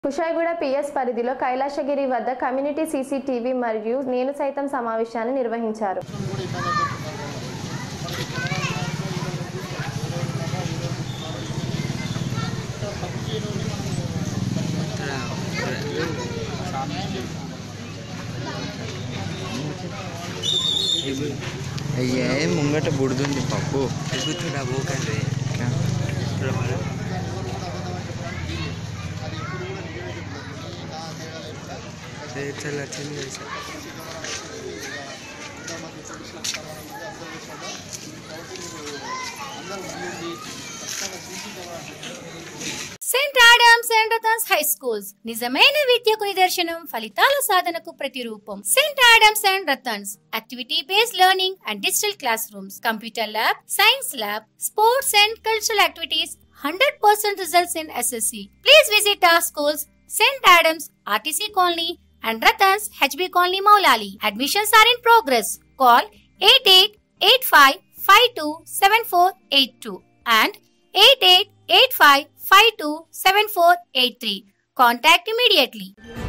Kushaiguda PS పరిధిలో కైలాసగిరి వద్ద community CCTV మరియు నేను సైతం సమావేశాన్ని నిర్వహించారు అయ్యే ముంగట బుడుదుంది పప్పు ఎగుతుడా పోకండి రమ్మరా చల్ల వచ్చింది కదా sir Saint Adams and Ratans high schools నిజమైన విద్యకు నిదర్శనం ఫలితాల సాధనకు ప్రతిరూపం Saint Adams and Ratans activity based learning and digital classroom computer lab science lab sports and cultural activities hundred percent results in SSC please visit our schools Saint Adams RTC colony and Ratans HB Colony Maulali. Admissions are in progress. Call 8885527482 and 8885527483. Contact immediately.